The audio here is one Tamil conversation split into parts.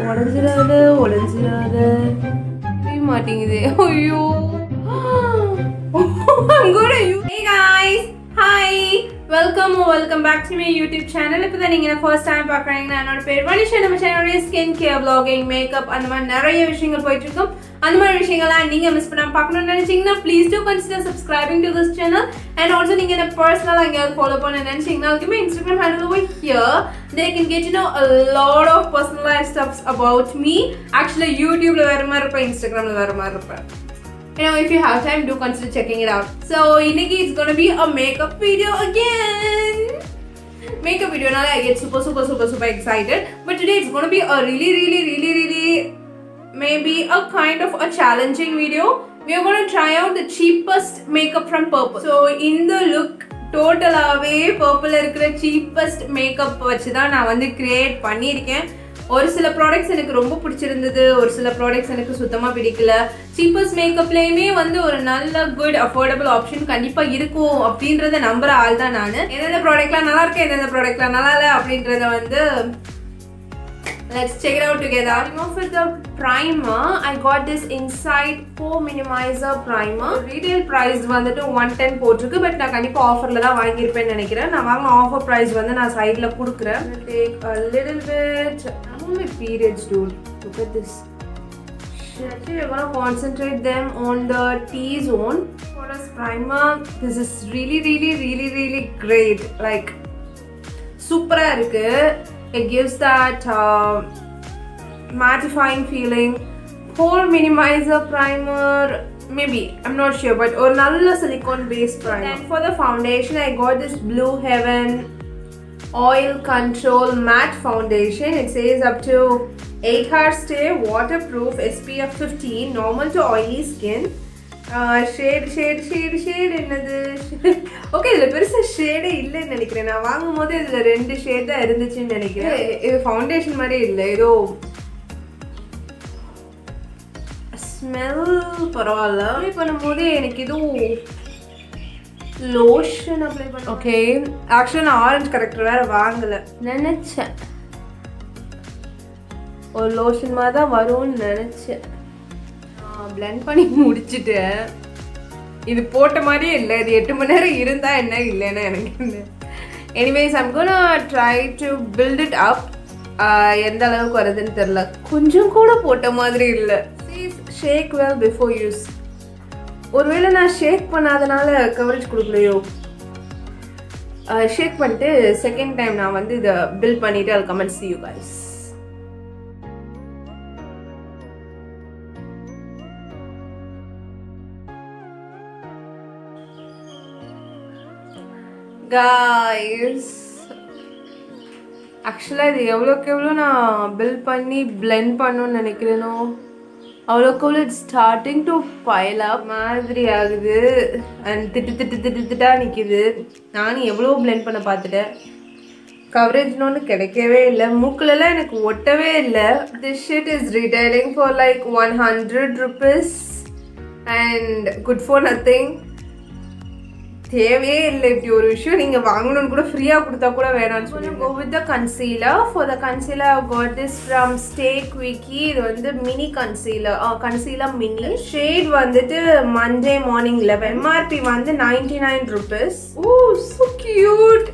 உடஞ்சிடாத உடஞ்சிடாத புரிய மாட்டேங்குது ஐயோ I'm gonna use- Hey guys hi welcome welcome back to my YouTube channel இப்போ தான் நீங்கள் ஃபர்ஸ்ட் டைம் பார்க்குறீங்கன்னா என்னோட பேர் வனிஷா நம்ம சேனலுடைய ஸ்கின் கேர் பிளாகிங் மேக்கப் அந்த மாதிரி நிறைய விஷயங்கள் போயிட்டு இருக்கும் அந்த மாதிரி விஷயங்கள்லாம் நீங்கள் மிஸ் பண்ணாம பார்க்கணும்னு நினைச்சீங்கன்னா please do consider subscribing to this channel and also நீங்கள் என்ன பர்சனலாக எங்கேயாவது ஃபாலோ பண்ண நினைச்சீங்கன்னா அதுக்குமே Instagram handle over here they can get you know a lot of personalise stuffs about me ஆக்சுவலாக யூடியூப்ல வேறு மாதிரி இருப்பேன் இன்ஸ்டாகிராமில் வேறு மாதிரி இருப்பேன் you know if you have time do consider checking it out so இன்னைக்கு it's gonna be a makeup video again makeup video nala i get super super super super excited but today it's gonna be a really really really really maybe a kind of a challenging video we are going to try out the cheapest makeup from purple so in the look டோட்டலாகவே பர்பிள் இருக்கிற சீப்பஸ்ட் மேக்கப் வச்சு தான் நான் வந்து கிரியேட் பண்ணியிருக்கேன் ஒரு சில ப்ராடக்ட்ஸ் எனக்கு ரொம்ப பிடிச்சிருந்தது ஒரு சில ப்ராடக்ட்ஸ் எனக்கு சுத்தமாக பிடிக்கல சீப்பஸ்ட் மேக்கப்லேயுமே வந்து ஒரு நல்ல குட் அஃபோர்டபுள் ஆப்ஷன் கண்டிப்பாக இருக்கும் அப்படின்றத நம்புற ஆள் தான் நான் எந்தெந்த ப்ராடக்ட்லாம் நல்லா இருக்கு எந்தெந்த ப்ராடக்ட்லாம் நல்லா இல்லை அப்படின்றத வந்து Let's check it out together. Starting off with the primer, I got this Inside Pore Minimizer Primer. Retail price வந்துட்டு ஒன் டென் போட்டிருக்கு பட் நான் கண்டிப்பாக ஆஃபரில் தான் வாங்கியிருப்பேன்னு நினைக்கிறேன் நான் வாங்கின ஆஃபர் ப்ரைஸ் வந்து நான் சைடில் கொடுக்குறேன் take a little bit my periods dude look at this Actually, we're gonna concentrate them on the T zone. For a primer, this is really, really, really, really great. Like, சூப்பராக இருக்கு it gives that uh, mattifying feeling pore minimizer primer maybe i'm not sure but or nalla silicone based primer then for the foundation i got this blue heaven oil control matte foundation it says up to 8 hours stay waterproof spf 15 normal to oily skin shade shade shade shade என்னது ஓகே இதில் பெருசாக ஷேடே இல்லைன்னு நினைக்கிறேன் நான் வாங்கும் போது இதில் ரெண்டு ஷேட் தான் இருந்துச்சுன்னு நினைக்கிறேன் இது ஃபவுண்டேஷன் மாதிரி இல்லை ஏதோ ஸ்மெல் பரவாயில்ல அப்ளை பண்ணும்போது எனக்கு எதுவும் லோஷன் அப்ளை பண்ண ஓகே ஆக்சுவலாக நான் ஆரஞ்சு கரெக்டர் வேற வாங்கலை நினச்சேன் ஒரு லோஷன் மாதிரி தான் வரும்னு நினச்சேன் பிளெண்ட் பண்ணி முடிச்சுட்டேன் இது போட்ட மாதிரியே இல்லை இது எட்டு மணி நேரம் இருந்தா என்ன இல்லைன்னா எனக்கு anyways I'm gonna try to build it up எந்த அளவுக்கு வருதுன்னு தெரில கொஞ்சம் கூட போட்ட மாதிரி இல்லை ஷேக் வெல் பிஃபோர் யூஸ் ஒருவேளை நான் ஷேக் பண்ணாதனால கவரேஜ் கொடுக்கலையோ ஷேக் பண்ணிட்டு செகண்ட் டைம் நான் வந்து இதை பில் பண்ணிட்டு அது comment see you guys guys ஆக்சுவலாக இது எவ்வளோக்கு எவ்வளோ நான் பில் பண்ணி பிளெண்ட் பண்ணணும்னு நினைக்கிறேனோ அவ்வளோக்கு எவ்வளோ இட்ஸ் ஸ்டார்டிங் டு பயலா மாதிரி ஆகுது அண்ட் திட்டு திட்டு திட்டு திட்டா நிற்கிது நானும் எவ்வளோ பிளெண்ட் பண்ண பார்த்துட்டேன் கவரேஜ்னு ஒன்று கிடைக்கவே இல்லை மூக்கிலலாம் எனக்கு ஒட்டவே இல்லை this sheet is retailing for like one hundred rupees and good for nothing தேவையே இல்லை இப்படி ஒரு விஷயம் நீங்க வாங்கணும்னு கூட ஃப்ரீயா கொடுத்தா கூட வேணாம்னு சொல்லி go with the concealer for the concealer got this from Stay குவிக்கி இது வந்து mini concealer concealer mini shade வந்துட்டு மண்டே மார்னிங் லெவன் எம்ஆர்பி வந்து ninety nine rupees oh so cute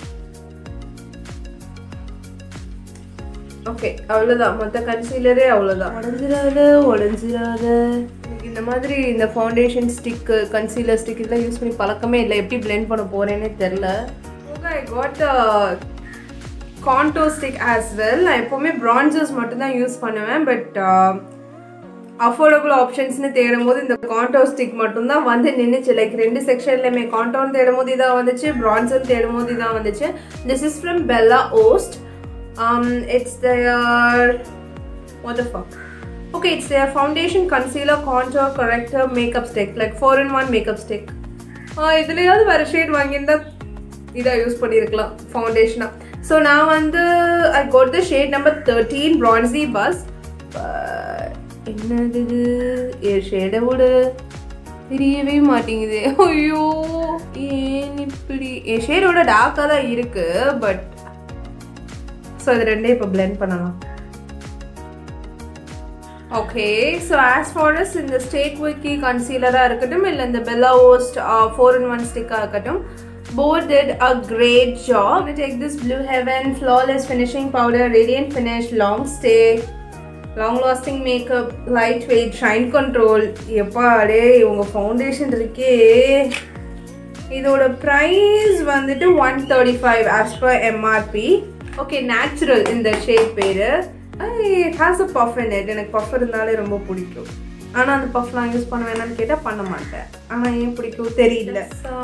okay அவ்வளோதான் மொத்த கன்சீலரே அவ்வளோதான் உடஞ்சிடாத உடஞ்சிடாத இந்த மாதிரி இந்த ஃபவுண்டேஷன் ஸ்டிக்கு கன்சீலர் ஸ்டிக் இதெல்லாம் யூஸ் பண்ணி பழக்கமே இல்லை எப்படி பிளெண்ட் பண்ண போகிறேன்னே தெரில I got contour stick as well நான் எப்போவுமே ப்ரான்சஸ் மட்டும்தான் யூஸ் பண்ணுவேன் பட் அஃபோர்டபுள் ஆப்ஷன்ஸ்னு தேடும் போது இந்த கான்டோ ஸ்டிக் மட்டும்தான் வந்து நின்றுச்சு லைக் ரெண்டு செக்ஷன்லையுமே கான்டோன்னு தேடும் போது இதாக வந்துச்சு ப்ரான்சன் தேடும் போது இதாக வந்துச்சு this is from Bella Ost um it's their what the fuck okay it's their foundation concealer contour corrector makeup stick like 4 in 1 makeup stick இதுலையாவது வேறு ஷேட் வாங்கியிருந்தா இதாக யூஸ் பண்ணியிருக்கலாம் ஃபவுண்டேஷனாக ஸோ நான் வந்து I got the shade number thirteen bronzy பஸ் என்னது இது என் ஷேடை விட தெரியவே மாட்டேங்குது ஐயோ ஏன் இப்படி என் ஷேடோட டார்க்காக தான் இருக்குது பட் ஸோ இது ரெண்டே இப்போ பிளெண்ட் பண்ணலாம் okay so as far as இந்த ஸ்டேட் விக்கி கன்சீலராக இருக்கட்டும் இல்லை இந்த Bella Ost four in one ஸ்டிக்காக இருக்கட்டும் both did a great job. I'm gonna take this Blue Heaven Flawless Finishing Powder Radiant Finish Long Stay long lasting makeup light weight shine control எப்பா அடே இவங்க ஃபவுண்டேஷன் இருக்கே இதோட ப்ரைஸ் வந்துட்டு one thirty five as per MRP okay natural இந்த ஷேட் பேர் it has a puff in it எனக்கு பஃப் இருந்தாலே ரொம்ப பிடிக்கும் ஆனால் அந்த பஃப்லாம் யூஸ் பண்ண வேணாம்னு கேட்டால் பண்ண மாட்டேன் ஆனால் ஏன் பிடிக்கும் தெரியல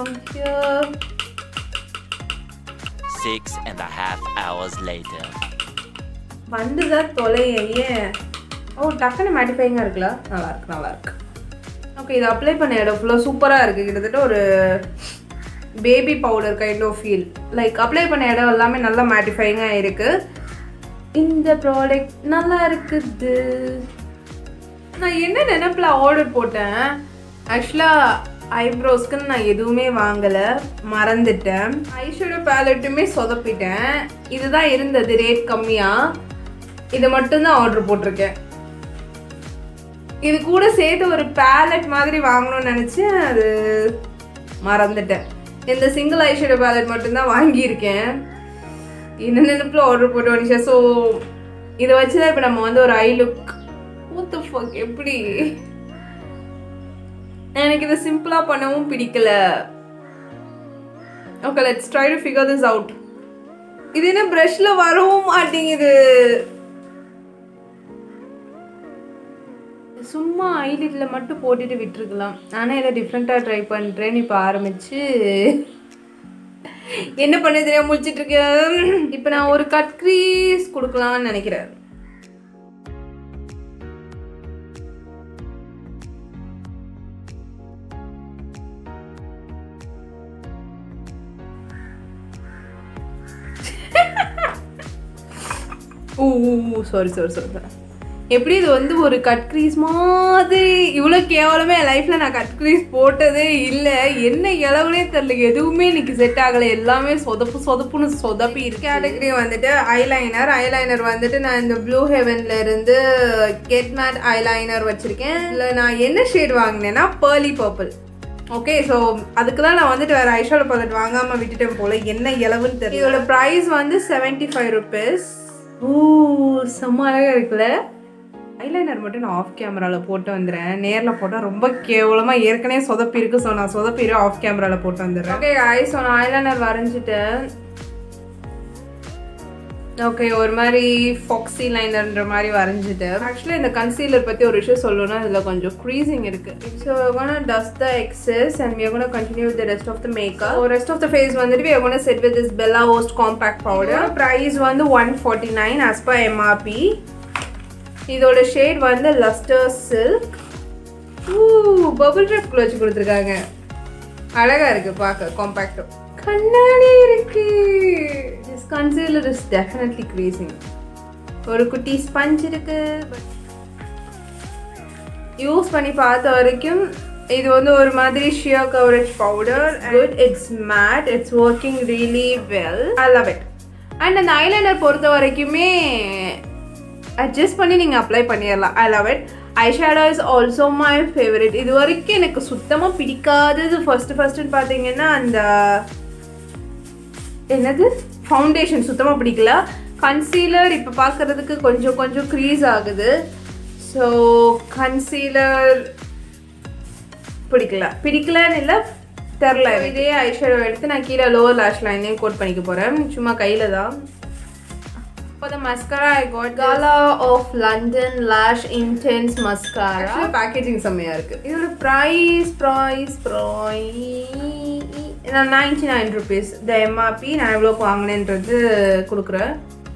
Six and a half hours later. வந்துதான் தொலைய ஏன் ஓ டக்குன்னு மேட்டிஃபைங்காக இருக்குல்ல நல்லா இருக்கு நல்லா இருக்கு ஓகே இது அப்ளை பண்ண இடம் ஃபுல்லாக சூப்பராக இருக்குது கிட்டத்தட்ட ஒரு baby powder kind of feel like apply பண்ண இடம் எல்லாமே நல்லா மேட்டிஃபைங்காக இருக்குது இந்த ப்ராடக்ட் நல்லா இருக்குது நான் என்ன நினப்பில் ஆர்டர் போட்டேன் ஆக்சுவலாக ஐப்ரோஸ்க்குன்னு நான் எதுவுமே வாங்கலை மறந்துட்டேன் ஐஷோட பேலட்டுமே சொதப்பிட்டேன் இதுதான் இருந்தது ரேட் கம்மியாக இது மட்டும்தான் ஆர்டர் போட்டிருக்கேன் இது கூட சேர்த்து ஒரு பேலட் மாதிரி வாங்கணும்னு நினச்சேன் அது மறந்துட்டேன் இந்த சிங்கிள் ஐஷோட பேலட் மட்டும்தான் வாங்கியிருக்கேன் என்ன நினைப்பில் ஆர்டர் போட்டு வந்துச்சேன் ஸோ இதை வச்சு தான் இப்போ நம்ம வந்து ஒரு ஐ லுக் ஊத்து ஃபக் எப்படி எனக்கு இதை சிம்பிளாக பண்ணவும் பிடிக்கல okay let's try to figure this out இது என்ன ப்ரஷ்ல வரவும் மாட்டேங்குது சும்மா ஐலிட்டில் மட்டும் போட்டுட்டு விட்டுருக்கலாம் ஆனால் இதை டிஃப்ரெண்ட்டாக ட்ரை பண்ணுறேன்னு இப்போ ஆரம்பிச்சு என்ன பண்ண தெரியாம முடிச்சிட்டு இருக்கேன் இப்போ நான் ஒரு கட் க்ரீஸ் கொடுக்கலாம்னு நினைக்கிறேன் ஊ சாரி சாரி சாரி எப்படி இது வந்து ஒரு கட் க்ரீஸ் மாதிரி இவ்வளோ கேவலமே என் லைஃப்பில் நான் கட் க்ரீஸ் போட்டதே இல்லை என்ன இளவுனே தெரில எதுவுமே இன்னைக்கு செட் ஆகலை எல்லாமே சொதப்பு சொதப்புன்னு சொதப்பி இருக்கு கேட்டகரி வந்துட்டு ஐலைனர் ஐலைனர் வந்துட்டு நான் இந்த ப்ளூ ஹெவன்ல இருந்து கெட் மேட் ஐலைனர் வச்சுருக்கேன் இல்லை நான் என்ன ஷேட் வாங்கினேன்னா பேர்லி பர்பிள் ஓகே ஸோ அதுக்கு தான் நான் வந்துட்டு வேறு ஐஷால பல்லட் வாங்காமல் விட்டுட்டேன் போல என்ன இளவுன்னு தெரியும் இதோட ப்ரைஸ் வந்து செவன்ட்டி ஃபைவ் ருபீஸ் ஊ செம்ம அழகாக இருக்குல்ல ஐலைனர் மட்டும் நான் ஆஃப் கேமராவில் போட்டு வந்துடுறேன் நேரில் போட்டால் ரொம்ப கேவலமாக ஏற்கனவே சொதப்பி இருக்கு ஸோ நான் சொதப்பிடு ஆஃப் கேமராவில் போட்டு வந்துடுறேன் ஓகே ஐ ஸோ நான் ஐலைனர் வரைஞ்சிட்டேன் ஓகே ஒரு மாதிரி ஃபாக்ஸி லைனர்ன்ற மாதிரி வரைஞ்சிட்டேன் ஆக்சுவலி இந்த கன்சீலர் பற்றி ஒரு விஷயம் சொல்லணும்னா இதில் கொஞ்சம் க்ரீசிங் இருக்குது so gonna dust the excess and we are going to continue with the rest of the makeup so rest of the face வந்துட்டு we are going to set with this Bella Host compact powder price வந்து 149 as per MRP இதோட ஷேட் வந்து லஸ்டர் சில்க் ஊ பபிள் ட்ரெப் வச்சு கொடுத்துருக்காங்க அழகா இருக்கு பார்க்க காம்பாக்டும் கண்ணாடி இருக்கு this concealer is definitely creasing ஒரு குட்டி ஸ்பஞ்ச் இருக்கு யூஸ் பண்ணி பார்த்த வரைக்கும் இது வந்து ஒரு மாதிரி sheer coverage powder good it's matte it's working really well I love it and அந்த ஐலைனர் பொறுத்த வரைக்குமே அட்ஜஸ்ட் பண்ணி நீங்கள் அப்ளை பண்ணிடலாம் I love it eye shadow is also my favourite இது வரைக்கும் எனக்கு சுத்தமாக பிடிக்காதது ஃபர்ஸ்ட் ஃபர்ஸ்ட்டு பார்த்தீங்கன்னா அந்த என்னது ஃபவுண்டேஷன் சுத்தமாக பிடிக்கல கன்சீலர் இப்போ பார்க்குறதுக்கு கொஞ்சம் கொஞ்சம் க்ரீஸ் ஆகுது ஸோ கன்சீலர் பிடிக்கல பிடிக்கலன்னு இல்லை தெரில இதே ஐஷேடோ எடுத்து நான் கீழே லோவர் லேஷ் லைனையும் கோட் பண்ணிக்க போகிறேன் சும்மா கையில் தான் For the mascara, I got Gala of London Lash Intense Mascara. Actually, packaging செம்மையா இருக்கு இதோட ப்ரைஸ் ப்ரைஸ் ப்ரைஸ் நான் ninety nine rupees the MRP நான் எவ்வளோக்கு வாங்கினேன்றது கொடுக்குறேன்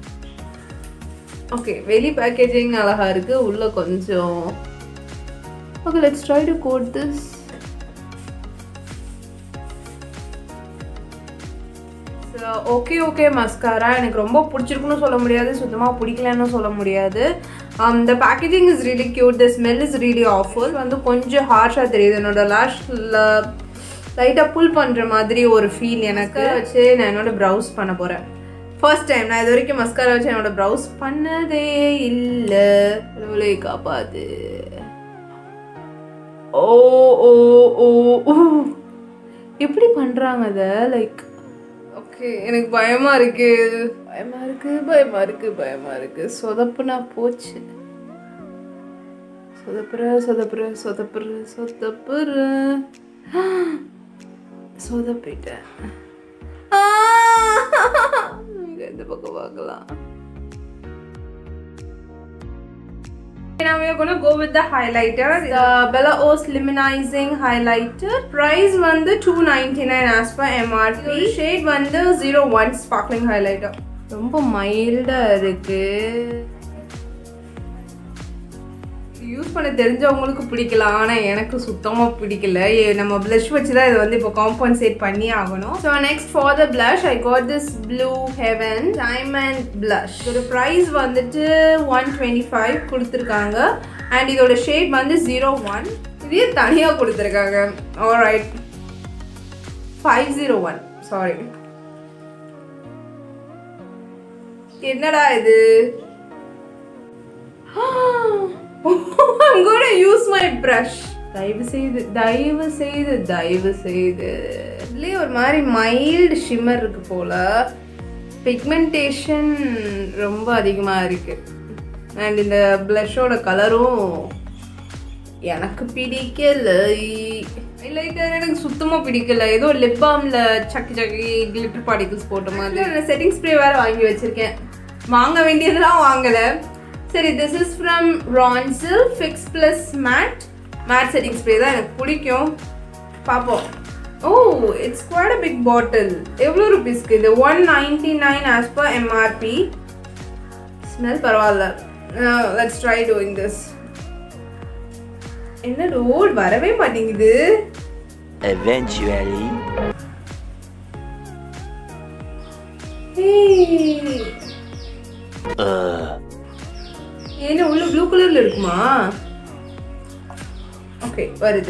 ஓகே வெளி பேக்கேஜிங் அழகா இருக்கு உள்ள கொஞ்சம் okay let's try to coat this okay okay mascara எனக்கு ரொம்ப பிடிச்சிருக்குன்னு சொல்ல முடியாது சுத்தமாக பிடிக்கலன்னு சொல்ல முடியாது இந்த packaging is really cute the smell is really awful வந்து கொஞ்சம் ஹார்ஷாக தெரியுது என்னோட லாஷில் லைட்டாக புல் பண்ணுற மாதிரி ஒரு ஃபீல் எனக்கு வச்சு நான் என்னோட ப்ரௌஸ் பண்ண போகிறேன் ஃபர்ஸ்ட் டைம் நான் இது வரைக்கும் மஸ்காரா வச்சு என்னோட ப்ரௌஸ் பண்ணதே இல்லை கடவுளை காப்பாது ஓ ஓ ஓ ஓ எப்படி பண்ணுறாங்க அதை லைக் ஓகே எனக்கு பயமா இருக்கு பயமா இருக்கு பயமா இருக்கு பயமா இருக்கு சொதப்புனா போச்சு சொதப்புற சொதப்புற சொதப்புற சொதப்புற சொதப்பிட்டேன் ஆ! இங்க இந்த பக்கம் பார்க்கலாம் Now we are going to go with the highlighter. The Bella O's Luminizing Highlighter. Price வந்து 299 as per MRP. Shade வந்து 01 Sparkling Highlighter. ரொம்ப மைல்டா இருக்கு யூஸ் பண்ண தெரிஞ்சவங்களுக்கு பிடிக்கலாம் ஆனால் எனக்கு சுத்தமாக பிடிக்கல ஏ- நம்ம ப்ளஷ் வச்சு தான் இதை வந்து இப்போ காம்பன்சேட் பண்ணி ஆகணும் so next for the blush I got this blue heaven diamond blush இதோட ப்ரைஸ் வந்துட்டு ஒன் டுவெண்ட்டி ஃபைவ் கொடுத்துருக்காங்க அண்ட் இதோட ஷேட் வந்து ஜீரோ ஒன் இதே தனியாக கொடுத்துருக்காங்க alright five zero one sorry என்னடா இது I'm gonna use my brush. தயவு செய்து தயவு செய்து தயவு செய்து இதுலேயே ஒரு மாதிரி மைல்டு ஷிம்மர் இருக்கு போல பிக்மெண்டேஷன் ரொம்ப அதிகமாக இருக்கு அண்ட் இந்த ப்ளஷோட கலரும் எனக்கு பிடிக்கல ஹைலைட்டர் எனக்கு சுத்தமாக பிடிக்கல ஏதோ லிப் பாம்ல சக்கி சக்கி கிளிட்டர் பார்ட்டிகல்ஸ் போட்ட மாதிரி செட்டிங் ஸ்ப்ரே வேற வாங்கி வச்சிருக்கேன் வாங்க வேண்டியதெல்லாம் வாங்கல சரி திஸ் இஸ் ஃப்ரம் ரான்சில் fix plus matte matte setting spray தான் எனக்கு பிடிக்கும் பார்ப்போம் oh it's quite a big bottle எவ்வளோ ருபீஸ்க்கு இது one ninety nine as per MRP smell பரவாயில்ல லெட்ஸ் ட்ரை டூயிங் திஸ் என்ன ரோட் வரவே மாட்டேங்குது Eventually. Hey. Ugh. என்ன உள்ள ப்ளூ கலர்ல இருக்குமா ஓகே வருது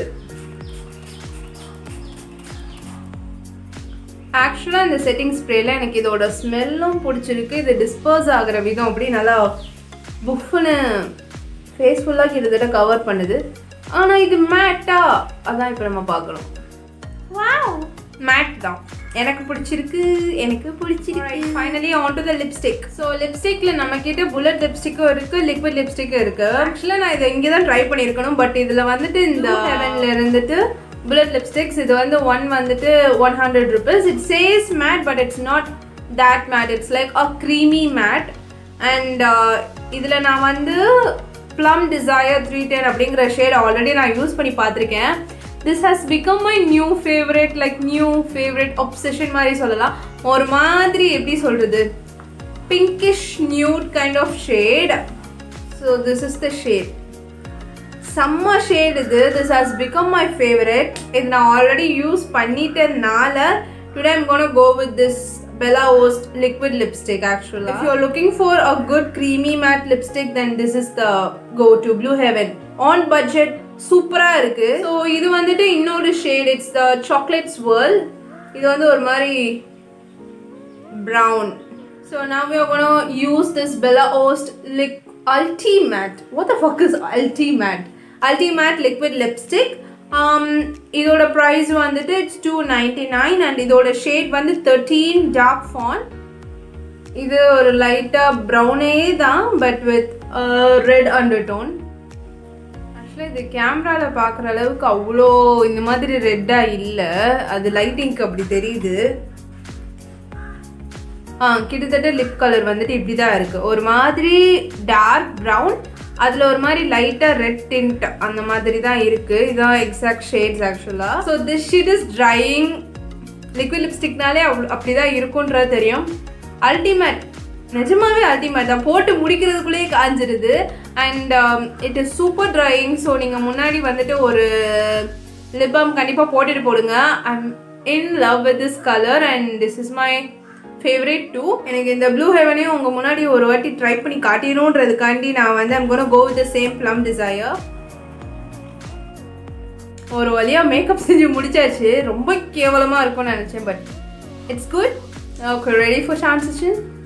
ஆக்சுவலாக இந்த செட்டிங் ஸ்ப்ரேல எனக்கு இதோட ஸ்மெல்லும் பிடிச்சிருக்கு இது டிஸ்போஸ் ஆகுற விதம் அப்படி நல்லா புஃப்னு ஃபேஸ் ஃபுல்லாக கிட்டத்தட்ட கவர் பண்ணுது ஆனால் இது மேட்டா அதான் இப்போ நம்ம பார்க்கணும் வாவ் மேட் தான் எனக்கு பிடிச்சிருக்கு எனக்கு பிடிச்சிருக்கு finally on to the lipstick so லிப்ஸ்டிக்ல நம்ம கிட்ட புல்லட் லிப்ஸ்டிக்கும் இருக்கு லிக்விட் லிப்ஸ்டிக்கும் இருக்கு ஆக்சுவலாக நான் இதை இங்கே தான் ட்ரை பண்ணியிருக்கணும் பட் இதில் வந்துட்டு இந்த ஹெவன்ல இருந்துட்டு புல்லட் லிப்ஸ்டிக்ஸ் இது வந்து ஒன் வந்துட்டு one hundred rupees it says matte but it's not that matte it's like a creamy matte and இதில் நான் வந்து ப்ளம் டிசையர் த்ரீ டென் அப்படிங்கிற ஷேட் ஆல்ரெடி நான் யூஸ் பண்ணி பார்த்துருக்கேன் this has become my new favourite like new favourite obsession மாதிரி சொல்லலாம் ஒரு மாதிரி எப்படி சொல்கிறது pinkish nude kind of shade so this is the shade செம்ம ஷேட் இது this has become my favourite இது நான் ஆல்ரெடி யூஸ் பண்ணிட்டனால today I'm gonna go with this Bella Ost liquid lipstick actually. If you're looking for a good creamy matte lipstick then this is the go to Blue Heaven. On budget சூப்பராக இருக்கு ஸோ இது வந்துட்டு இன்னொரு shade it's the chocolate swirl இது வந்து ஒரு மாதிரி brown. So now we are gonna use this Bella Ost Lic Ultimatte. What the fuck is Ultimatte? Ultimatte liquid lipstick. Um, இதோட ப்ரைஸ் வந்துட்டு it's two ninety nine and இதோட ஷேட் வந்து தேர்ட்டீன் டார்க் ஃபான் இது ஒரு லைட்டாக ப்ரௌனே தான் but with red undertone ஆக்சுவலாக இது கேமராவில் பார்க்குற அளவுக்கு அவ்வளோ இந்த மாதிரி ரெட்டாக இல்லை அது லைட்டிங்க்கு அப்படி தெரியுது ஆ கிட்டத்தட்ட லிப் கலர் வந்துட்டு இப்படி தான் இருக்கு ஒரு மாதிரி டார்க் ப்ரௌன் அதில் ஒரு மாதிரி லைட்டாக ரெட் டிண்ட் அந்த மாதிரி தான் இருக்கு இதான் எக்ஸாக்ட் ஷேட்ஸ் ஆக்சுவலாக so this sheet is drying liquid லிப்ஸ்டிக்னாலே அவ்வளோ அப்படி தான் இருக்குன்றது தெரியும் அல்டிமேட் நிஜமாவே அல்டிமேட் தான் போட்டு முடிக்கிறதுக்குள்ளேயே காஞ்சிருது and it is super drying so நீங்கள் முன்னாடி வந்துட்டு ஒரு லிப் பாம் கண்டிப்பாக போட்டுட்டு போடுங்க I'm in love with this colour and this is my favourite too எனக்கு இந்த ப்ளூ ஹெவனையும் உங்கள் முன்னாடி ஒரு வாட்டி ட்ரை பண்ணி காட்டிடணுன்றதுக்காண்டி நான் வந்து I'm gonna go with the same plum desire ஒரு வழியாக மேக்கப் செஞ்சு முடிச்சாச்சு ரொம்ப கேவலமாக இருக்கும்னு நினச்சேன் but it's good okay ready for transition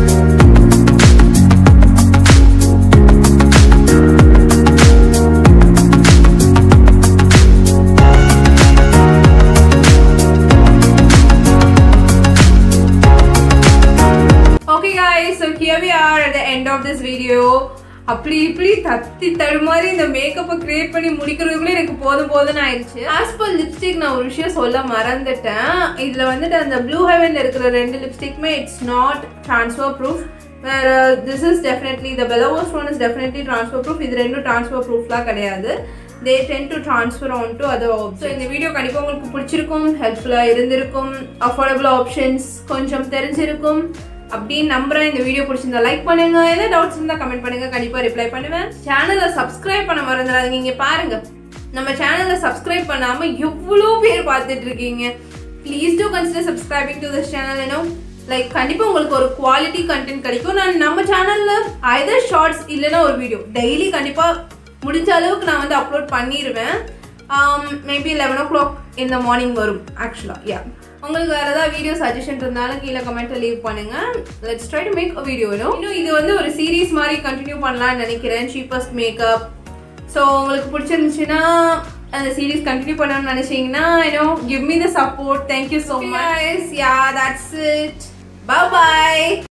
Okay guys, so here we are at the end of this video. அப்படி இப்படி தத்தி தடுமாறி இந்த மேக்கப்பை கிரியேட் பண்ணி முடிக்கிறதுக்குள்ளே எனக்கு போதும் போதும்னு ஆயிடுச்சு ஆஸ் பர் லிப்ஸ்டிக் நான் ஒரு விஷயம் சொல்ல மறந்துட்டேன் இதில் வந்துட்டு அந்த ப்ளூ ஹெவன்ல இருக்கிற ரெண்டு லிப்ஸ்டிக்மே இட்ஸ் நாட் ட்ரான்ஸ்ஃபர் ப்ரூஃப் வேற திஸ் இஸ் டெஃபினெட்லி த பெலவோஸ் one is definitely transfer proof இது ரெண்டும் ட்ரான்ஸ்ஃபர் ப்ரூஃப்லாம் கிடையாது they tend to transfer on to other so இந்த வீடியோ கண்டிப்பாக உங்களுக்கு பிடிச்சிருக்கும் ஹெல்ப்ஃபுல்லாக இருந்திருக்கும் அஃபோர்டபுள் ஆப்ஷன்ஸ் கொஞ்சம் தெரிஞ்சிருக்கும் அப்படின்னு நம்புறேன் இந்த வீடியோ பிடிச்சிருந்தா லைக் பண்ணுங்க ஏதாவது டவுட்ஸ் இருந்தால் கமெண்ட் பண்ணுங்க கண்டிப்பாக ரிப்ளை பண்ணுவேன் சேனலை சப்ஸ்கிரைப் பண்ண மறந்துடாதீங்க இங்கே பாருங்க நம்ம சேனலை சப்ஸ்கிரைப் பண்ணாம எவ்வளோ பேர் பார்த்துட்டு இருக்கீங்க please do consider subscribing to this channel ஏனோ லைக் கண்டிப்பாக உங்களுக்கு ஒரு குவாலிட்டி கண்டென்ட் கிடைக்கும் நான் நம்ம சேனலில் ஐதர் ஷார்ட்ஸ் இல்லைன்னா ஒரு வீடியோ டெய்லி கண்டிப்பாக முடிஞ்ச அளவுக்கு நான் வந்து அப்லோட் பண்ணிடுவேன் மேபி லெவன் ஓ கிளாக் இந்த மார்னிங் வரும் ஆக்சுவலாக யா உங்களுக்கு வேறு ஏதாவது வீடியோ சஜஷன் இருந்தாலும் கீழே கமெண்ட்டில் லீவ் பண்ணுங்க let's try to make a video இன்னும் இது வந்து ஒரு சீரீஸ் மாதிரி கண்டினியூ பண்ணலாம்னு நினைக்கிறேன் சீப்பஸ்ட் மேக்கப் ஸோ உங்களுக்கு பிடிச்சிருந்துச்சுன்னா அந்த சீரீஸ் கண்டினியூ பண்ணணும்னு நினைச்சீங்கன்னா you know give me the support thank you so much yeah that's it by